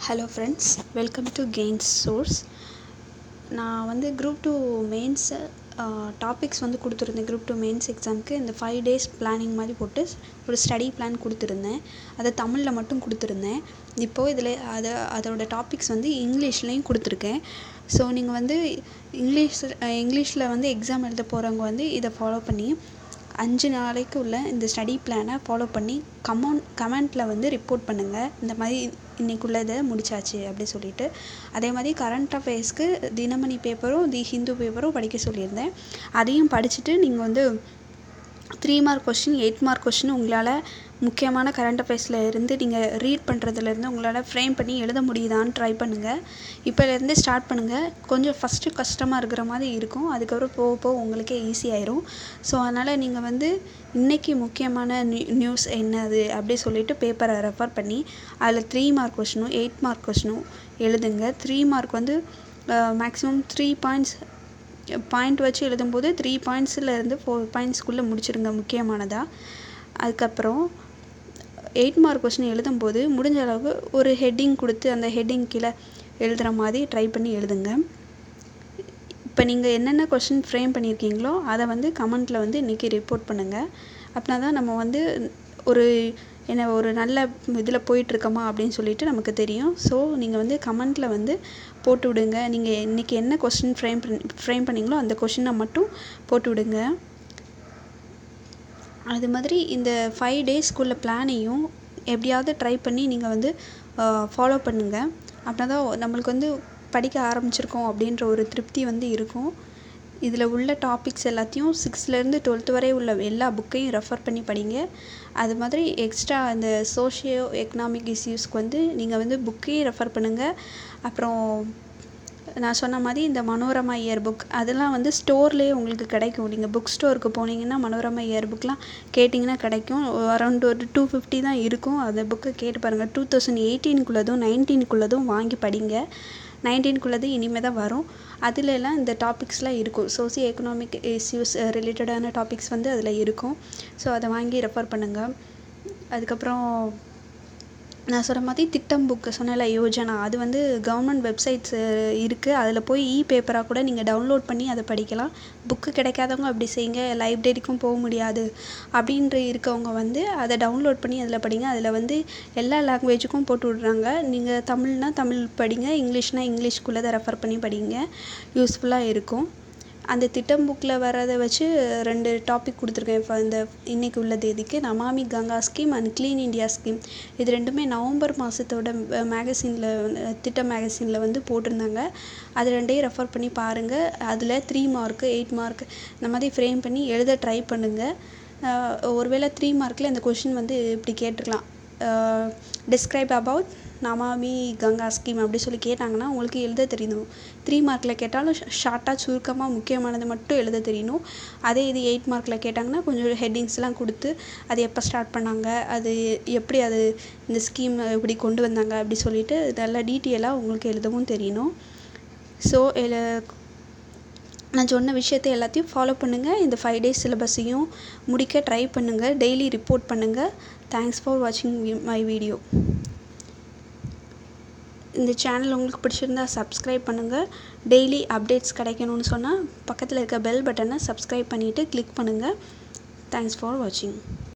hello friends welcome to gains source நான் வந்து group two mains topics வந்து கொடுத்துருந்தேன் குரூப் டூ மெயின்ஸ் எக்ஸாமுக்கு இந்த ஃபைவ் டேஸ் பிளானிங் மாதிரி போட்டு ஒரு ஸ்டடி பிளான் கொடுத்துருந்தேன் அதை தமிழில் மட்டும் கொடுத்துருந்தேன் இப்போது இதில் அதை அதோட டாபிக்ஸ் வந்து இங்கிலீஷ்லேயும் கொடுத்துருக்கேன் ஸோ நீங்கள் வந்து இங்கிலீஷ் இங்கிலீஷில் வந்து எக்ஸாம் எழுத போகிறவங்க வந்து இதை ஃபாலோ பண்ணி அஞ்சு நாளைக்கு உள்ள இந்த ஸ்டடி பிளானை ஃபாலோ பண்ணி கமெண்ட் கமெண்ட்டில் வந்து ரிப்போர்ட் பண்ணுங்கள் இந்த மாதிரி இன்றைக்குள்ளதை முடிச்சாச்சு அப்படி சொல்லிட்டு அதே மாதிரி கரண்ட் அஃபேர்ஸ்க்கு தினமணி பேப்பரும் தி ஹிந்து பேப்பரும் படிக்க சொல்லியிருந்தேன் அதையும் படிச்சுட்டு நீங்கள் வந்து three mark question eight mark question உங்களால் முக்கியமான கரண்ட் அஃபேர்ஸில் இருந்து நீங்கள் ரீட் பண்ணுறதுலேருந்து உங்களால் ஃப்ரேம் பண்ணி எழுத முடியுதான்னு ட்ரை பண்ணுங்கள் இப்போலேருந்து ஸ்டார்ட் பண்ணுங்கள் கொஞ்சம் ஃபஸ்ட்டு கஷ்டமாக இருக்கிற மாதிரி இருக்கும் அதுக்கப்புறம் போக போக உங்களுக்கே ஈஸி ஆயிரும் ஸோ அதனால் நீங்கள் வந்து இன்றைக்கி முக்கியமான நியூ நியூஸ் என்னது அப்படி சொல்லிட்டு பேப்பரை ரெஃபர் பண்ணி அதில் த்ரீ மார்க் கொஷினும் எயிட் மார்க் கொஷினும் எழுதுங்க த்ரீ மார்க் வந்து மேக்ஸிமம் த்ரீ பாயிண்ட்ஸ் பாயிண்ட் வச்சு எழுதும்போது த்ரீ பாயிண்ட்ஸில் ஃபோர் பாயிண்ட்ஸ்க்குள்ளே முடிச்சிருங்க முக்கியமானதாக அதுக்கப்புறம் எயிட் மார்க் கொஸ்டின் எழுதும்போது முடிஞ்ச அளவுக்கு ஒரு ஹெட்டிங் கொடுத்து அந்த ஹெட்டிங் கீழே எழுதுகிற மாதிரி ட்ரை பண்ணி எழுதுங்க இப்போ நீங்கள் என்னென்ன கொஷின் ஃப்ரேம் பண்ணியிருக்கீங்களோ அதை வந்து கமெண்ட்டில் வந்து இன்றைக்கி ரிப்போர்ட் பண்ணுங்கள் அப்படின்னா தான் நம்ம வந்து ஒரு என்ன ஒரு நல்ல இதில் போயிட்டுருக்கோமா அப்படின்னு சொல்லிட்டு நமக்கு தெரியும் ஸோ நீங்கள் வந்து கமெண்ட்டில் வந்து போட்டு விடுங்க நீங்கள் இன்றைக்கி என்ன கொஸ்டின் ஃப்ரேம் பண்ணி ஃப்ரேம் பண்ணிங்களோ அந்த கொஷினை மட்டும் போட்டு விடுங்க அது மாதிரி இந்த ஃபைவ் டேஸ்க்குள்ள பிளானையும் எப்படியாவது ட்ரை பண்ணி நீங்கள் வந்து ஃபாலோ பண்ணுங்கள் அப்படின்னா தான் நம்மளுக்கு வந்து படிக்க ஆரம்பிச்சிருக்கோம் அப்படின்ற ஒரு திருப்தி வந்து இருக்கும் இதில் உள்ள டாபிக்ஸ் எல்லாத்தையும் சிக்ஸ்த்லேருந்து டுவெல்த்து வரை உள்ள எல்லா புக்கையும் ரெஃபர் பண்ணி படிங்க அது மாதிரி எக்ஸ்ட்ரா அந்த சோஷியோ எக்கனாமிக் இஷ்யூஸ்க்கு வந்து நீங்கள் வந்து புக்கையும் ரெஃபர் பண்ணுங்கள் அப்புறம் நான் சொன்ன மாதிரி இந்த மனோரமா இயர் புக் அதெல்லாம் வந்து ஸ்டோர்லேயே உங்களுக்கு கிடைக்கும் நீங்கள் புக் ஸ்டோருக்கு போனீங்கன்னா மனோரமா இயர் புக்லாம் கேட்டிங்கன்னா கிடைக்கும் அரௌண்ட் ஒரு டூ ஃபிஃப்டி தான் இருக்கும் அந்த புக்கை கேட்டு பாருங்கள் டூ தௌசண்ட் எயிட்டீனுக்குள்ளதும் நைன்டீனுக்குள்ளதும் வாங்கி படிங்க நைன்டீனுக்குள்ளது இனிமேல் தான் வரும் அதிலெல்லாம் இந்த டாபிக்ஸ்லாம் இருக்கும் சோசியோ எக்கனாமிக் இஷ்யூஸ் ரிலேட்டடான டாபிக்ஸ் வந்து அதில் இருக்கும் ஸோ அதை வாங்கி ரெஃபர் பண்ணுங்கள் அதுக்கப்புறம் நான் சொன்ன மாதிரி திட்டம் புக்கு சொன்னேன்ல யோஜனா அது வந்து கவர்மெண்ட் வெப்சைட்ஸ் இருக்குது அதில் போய் இ பேப்பராக கூட நீங்கள் டவுன்லோட் பண்ணி அதை படிக்கலாம் புக்கு கிடைக்காதவங்க அப்படி செய்யுங்க லைப்ரரிக்கும் போக முடியாது அப்படின்ற இருக்கவங்க வந்து அதை டவுன்லோட் பண்ணி அதில் படிங்க அதில் வந்து எல்லா லாங்குவேஜுக்கும் போட்டு விட்றாங்க நீங்கள் தமிழ்னா தமிழ் படிங்க இங்கிலீஷ்னால் இங்கிலீஷ்குள்ளே அதை ரெஃபர் பண்ணி படிங்க யூஸ்ஃபுல்லாக இருக்கும் அந்த திட்டம் புக்கில் வரதை வச்சு ரெண்டு டாபிக் கொடுத்துருக்கேன் இப்போ இந்த இன்றைக்கி உள்ள தேதிக்கு Namami Ganga scheme and clean India scheme இது ரெண்டுமே நவம்பர் மாதத்தோட மேகசினில் திட்ட மேகசினில் வந்து போட்டிருந்தாங்க அது ரெண்டையும் ரெஃபர் பண்ணி பாருங்கள் அதில் த்ரீ மார்க்கு எயிட் மார்க் இந்த மாதிரி ஃப்ரேம் பண்ணி எழுத ட்ரை பண்ணுங்கள் ஒருவேளை த்ரீ மார்க்கில் இந்த கொஷின் வந்து இப்படி கேட்டிருக்கலாம் describe about Namami Ganga scheme அப்படி சொல்லி கேட்டாங்கன்னா உங்களுக்கு எழுத தெரியணும் த்ரீ மார்க்கில் கேட்டாலும் ஷார்ட்டாக சுருக்கமாக முக்கியமானது மட்டும் எழுத தெரியணும் அதே இது எயிட் மார்க்கில் கேட்டாங்கன்னா கொஞ்சம் ஹெட்டிங்ஸ்லாம் கொடுத்து அது எப்போ ஸ்டார்ட் பண்ணாங்க அது எப்படி அது இந்த ஸ்கீம் இப்படி கொண்டு வந்தாங்க அப்படி சொல்லிட்டு நல்லா டீட்டெயிலாக உங்களுக்கு எழுதவும் தெரியணும் ஸோ நான் சொன்ன விஷயத்தை எல்லாத்தையும் ஃபாலோ பண்ணுங்கள் இந்த ஃபைவ் டேஸ் சிலபஸையும் முடிக்க ட்ரை பண்ணுங்கள் டெய்லி ரிப்போர்ட் பண்ணுங்கள் தேங்க்ஸ் ஃபார் வாட்சிங் மை வீடியோ இந்த சேனல் உங்களுக்கு பிடிச்சிருந்தா சப்ஸ்கிரைப் பண்ணுங்கள் டெய்லி அப்டேட்ஸ் கிடைக்கணும்னு சொன்னால் பக்கத்தில் இருக்க பெல் பட்டனை சப்ஸ்கிரைப் பண்ணிவிட்டு கிளிக் பண்ணுங்கள் தேங்க்ஸ் ஃபார் வாட்சிங்